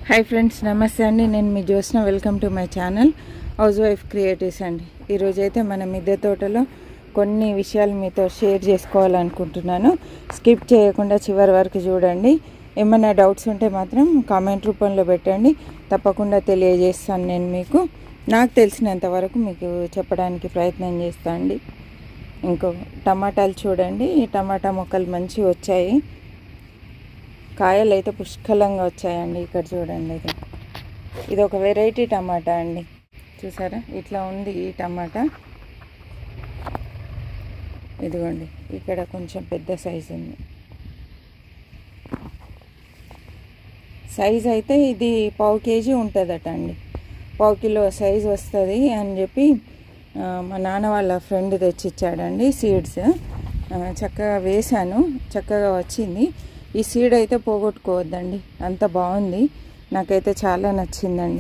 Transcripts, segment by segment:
hi friends నమస్తే అండి నేను మీ Jyotsna welcome to my channel housewife creatives అండి ఈరోజు అయితే మన మిద్దె తోటలో కొన్ని విషయాలు మీతో షేర్ చేసుకోవాలనుకుంటున్నాను స్కిప్ చేయకుండా చివరి వరకు చూడండి ఏమైనా డౌట్స్ ఉంటే మాత్రం కామెంట్ రూపంలో పెట్టండి తప్పకుండా తెలియజేస్తాను నేను మీకు నాకు తెలిసినంత వరకు మీకు చెప్పడానికి ప్రయత్నం చేస్తాను అండి ఇంకో టమాటాలు చూడండి ఈ టమాటా మొక్కలు మంచిగా వచ్చాయి కాయలు అయితే పుష్కలంగా వచ్చాయండి ఇక్కడ చూడండి ఇది ఇది ఒక వెరైటీ టమాటా అండి చూసారా ఇట్లా ఉంది ఈ టమాటా ఇదిగోండి ఇక్కడ కొంచెం పెద్ద సైజు ఉంది సైజ్ అయితే ఇది పావు కేజీ ఉంటుందట అండి పావు కిలో సైజ్ వస్తుంది అని చెప్పి ఆ, మా నాన్న వాళ్ళ ఫ్రెండ్ తెచ్చిచ్చాడండి సీడ్స్ చక్కగా వేశాను చక్కగా వచ్చింది ఈ సీడ్ అయితే పోగొట్టుకోవద్దండి అంత బాగుంది నాకైతే చాలా నచ్చిందండి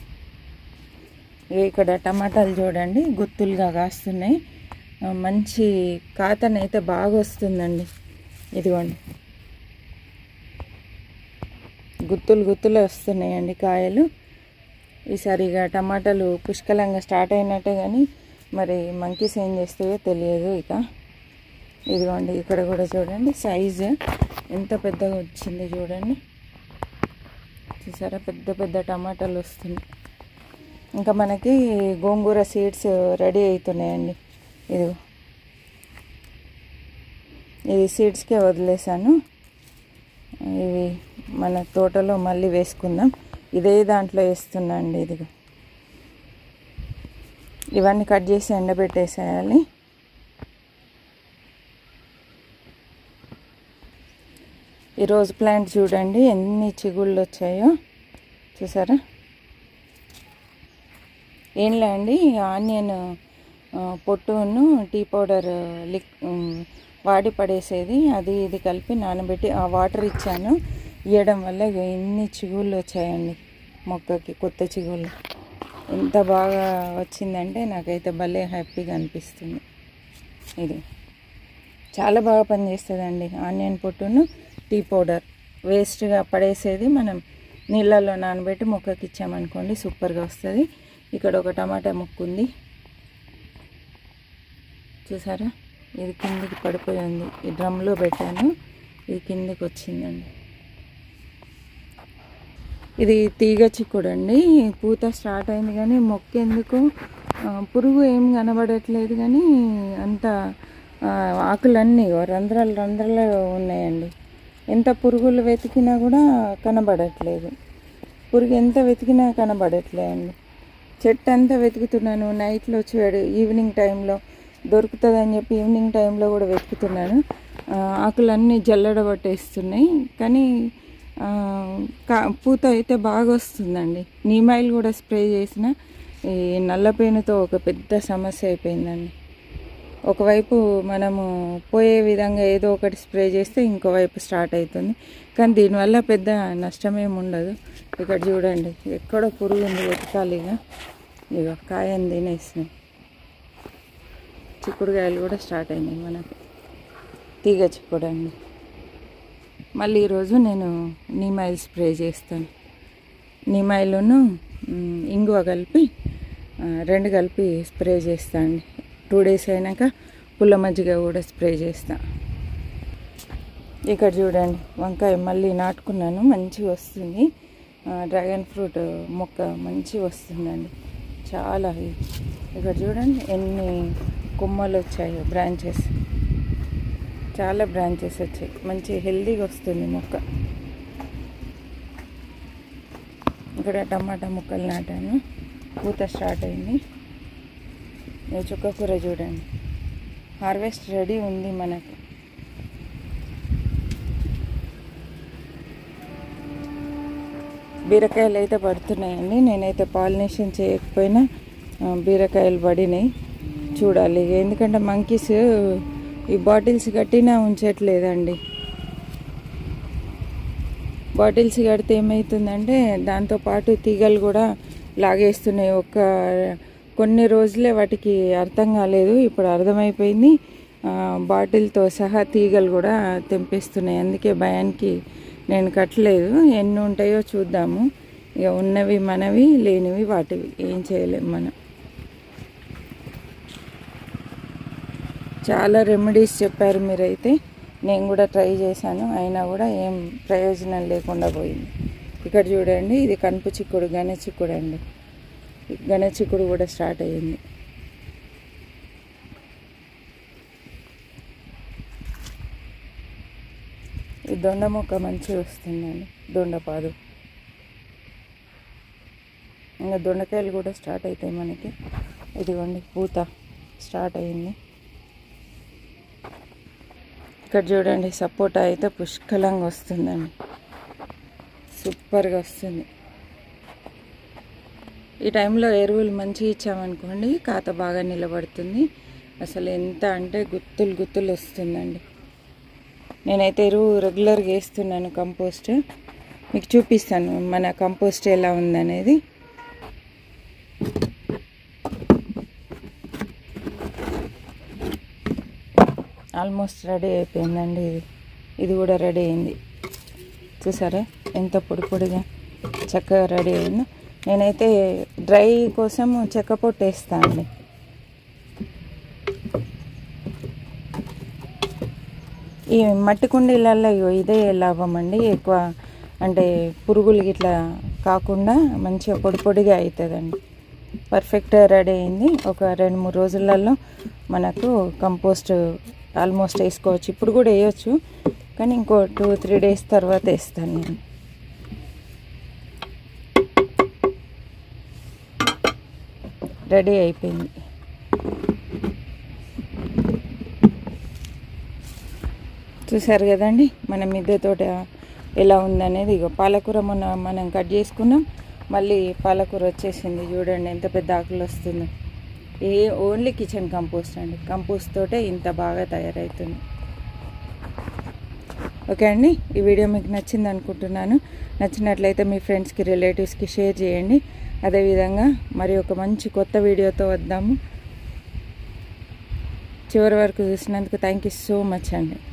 ఇగో ఇక్కడ టమాటాలు చూడండి గుత్తులుగా కాస్తున్నాయి ఆ, మంచి కాతనైతే బాగా వస్తుందండి ఇదిగోండి గుత్తులు గుత్తులు వస్తున్నాయండి కాయలు ఈసారి ఇక టమాటాలు పుష్కలంగా స్టార్ట్ అయినట్టే కానీ మరి మంకీస్ ఏం చేస్తాయో తెలియదు ఇక ఇదిగోండి ఇక్కడ కూడా చూడండి సైజు ఎంత పెద్దగా వచ్చింది చూడండి చూసారా పెద్ద పెద్ద టమాటాలు వస్తున్నాయి ఇంకా మనకి గోంగూర సీడ్స్ రెడీ అవుతున్నాయండి ఇది ఇది సీడ్స్కే వదిలేసాను ఇవి మన తోటలో మళ్ళీ వేసుకుందాం ఇదే దాంట్లో వేస్తున్నా అండి ఇదిగో ఇవన్నీ కట్ చేసి ఎండబెట్టేసేయాలి ఈ రోజ్ ప్లాంట్ చూడండి ఎన్ని చిగుళ్ళు వచ్చాయో చూసారా ఏంలే అండి ఆనియన్ ఆ, పొట్టును టీ పౌడర్ లిక్ ఉమ్, వాడి పడేసేది అది ఇది కలిపి నానబెట్టి ఆ వాటర్ ఇచ్చాను ఇవ్వడం వల్ల ఇగో ఎన్ని చిగుళ్ళు వచ్చాయండి మొక్కకి కొత్త చిగుళ్ళు ఎంత బాగా వచ్చిందంటే నాకైతే భలే హ్యాపీగా అనిపిస్తుంది ఇది చాలా బాగా పనిచేస్తుందండి ఆనియన్ పొట్టును టీ పౌడర్ వేస్ట్గా పడేసేది మనం నీళ్ళల్లో నానబెట్టి మొక్కకి ఇచ్చామనుకోండి సూపర్గా వస్తుంది ఇక్కడ ఒక టమాటా ముక్కు ఉంది చూసారా ఇది కిందికి పడిపోయి ఉంది ఈ డ్రమ్లో పెట్టాను ఇది కిందికి వచ్చిందండి ఇది తీగ చిక్కుడు అండి పూత స్టార్ట్ అయింది కానీ మొక్క ఎందుకు ఆ, పురుగు ఏం కనబడట్లేదు కానీ అంత ఆ, ఆకులన్నీ రంధ్రాలు రంధ్రాలు ఉన్నాయండి ఎంత పురుగులు వెతికినా కూడా కనబడట్లేదు పురుగు ఎంత వెతికినా కనబడట్లేదండి చెట్టు అంతా వెతుకుతున్నాను నైట్లో చూడు ఈవినింగ్ టైంలో దొరుకుతుందని చెప్పి ఈవినింగ్ టైంలో కూడా వెతుకుతున్నాను ఆ, ఆకులన్నీ జల్లడ పట్టేస్తున్నాయి కానీ ఆ, కా పూత అయితే బాగా వస్తుందండి నీమాయిల్ కూడా స్ప్రే చేసిన ఈ నల్లపేనుతో ఒక పెద్ద సమస్య అయిపోయిందండి ఒకవైపు మనము పోయే విధంగా ఏదో ఒకటి స్ప్రే చేస్తే ఇంకో వైపు స్టార్ట్ అవుతుంది కానీ దీనివల్ల పెద్ద నష్టమేమి ఉండదు ఇక్కడ చూడండి ఎక్కడో పురుగు ఉంది వెతకాలి ఇక ఇక కాయని తినేసినాయి చిక్కుడుకాయలు కూడా స్టార్ట్ అయినాయి మనకు తీగ చిక్కుడు అండి మళ్ళీ ఈరోజు నేను నీమాయిల్ స్ప్రే చేస్తాను నీమాయిల్ను మ్, ఇంగువ కలిపి ఆ, రెండు కలిపి స్ప్రే చేస్తా అండి టూ డేస్ అయినాక పుల్ల మజ్జిగ కూడా స్ప్రే చేస్తా ఇక్కడ చూడండి వంకాయ మళ్ళీ నాటుకున్నాను మంచిగా వస్తుంది ఆ, డ్రాగన్ ఫ్రూట్ మొక్క మంచిగా వస్తుందండి చాలా ఇ- ఇక్కడ చూడండి ఎన్ని కొమ్మలు వచ్చాయో బ్రాంచెస్ చాలా బ్రాంచెస్ వచ్చాయి మంచి హెల్దీగా వస్తుంది మొక్క ఇక్కడ టమాటా ముక్కలు నాటాను పూత స్టార్ట్ అయింది ఈ చుక్క కూర చూడండి హార్వెస్ట్ రెడీ ఉంది మనకి బీరకాయలు అయితే పడుతున్నాయండి నేనైతే పాలినేషన్ చేయకపోయినా ఆ, బీరకాయలు పడినాయి చూడాలి ఎందుకంటే మంకీస్ ఈ బాటిల్స్ కట్టినా ఉంచట్లేదండి బాటిల్స్ కడితే ఏమవుతుందంటే దాంతోపాటు తీగలు కూడా లాగేస్తున్నాయి ఒక కొన్ని రోజులే వాటికి అర్థం కాలేదు ఇప్పుడు అర్థమైపోయింది ఆ, బాటిల్తో సహా తీగలు కూడా తెంపేస్తున్నాయి అందుకే భయానికి నేను కట్టలేదు ఎన్ని ఉంటాయో చూద్దాము ఇక ఉన్నవి మనవి లేనివి వాటివి ఏం చేయలేం మనం చాలా రెమెడీస్ చెప్పారు మీరైతే నేను కూడా ట్రై చేశాను అయినా కూడా ఏం ప్రయోజనం లేకుండా పోయింది ఇక్కడ చూడండి ఇది కనుపు చిక్కుడు గణ చిక్కుడు అండి ఈ గణ చిక్కుడు కూడా స్టార్ట్ అయ్యింది ఈ దొండ మొక్క మంచిగా వస్తుందండి దొండపాదు ఇంకా దొండకాయలు కూడా స్టార్ట్ అవుతాయి మనకి ఇదిగోండి పూత స్టార్ట్ అయింది ఇక్కడ చూడండి సపోటా అయితే పుష్కలంగా వస్తుందండి సూపర్గా వస్తుంది ఈ టైంలో ఎరువులు మంచిగా ఇచ్చామనుకోండి కాత బాగా నిలబడుతుంది అసలు ఎంత అంటే గుత్తులు గుత్తులు వస్తుందండి నేనైతే ఎరువు రెగ్యులర్గా వేస్తున్నాను కంపోస్ట్ మీకు చూపిస్తాను మన కంపోస్ట్ ఎలా ఉందనేది ఆల్మోస్ట్ రెడీ అయిపోయిందండి ఇది ఇది కూడా రెడీ అయింది చూసారా ఎంత పొడి పొడిగా చక్కగా రెడీ అయిందో నేనైతే డ్రై కోసం చెక్క పొట్టు వేస్తాను అండి ఈ మట్టి కుండీలలో ఇగో ఇదే లాభం అండి ఎక్కువ అంటే పురుగులు ఇట్లా కాకుండా మంచిగా పొడి పొడిగా అవుతుందండి పర్ఫెక్ట్గా రెడీ అయింది ఒక రెండు మూడు రోజులలో మనకు కంపోస్ట్ ఆల్మోస్ట్ వేసుకోవచ్చు ఇప్పుడు కూడా వేయచ్చు కానీ ఇంకో టూ త్రీ డేస్ తర్వాత వేస్తాను నేను రెడీ అయిపోయింది చూసారు కదండి మన మిద్దె తోట ఎలా ఉందనేది ఇగో పాలకూర మొన్న మనం కట్ చేసుకున్నాం మళ్ళీ పాలకూర వచ్చేసింది చూడండి ఎంత పెద్ద ఆకులు వస్తుందో ఏ ఓన్లీ కిచెన్ కంపోస్ట్ అండి కంపోస్ట్ తోటే ఇంత బాగా తయారవుతుంది ఓకే అండి ఈ వీడియో మీకు నచ్చింది అనుకుంటున్నాను నచ్చినట్లయితే మీ ఫ్రెండ్స్కి రిలేటివ్స్కి షేర్ చేయండి అదేవిధంగా మరి ఒక మంచి కొత్త వీడియోతో వద్దాము చివరి వరకు చూసినందుకు థ్యాంక్ యూ సో మచ్ అండి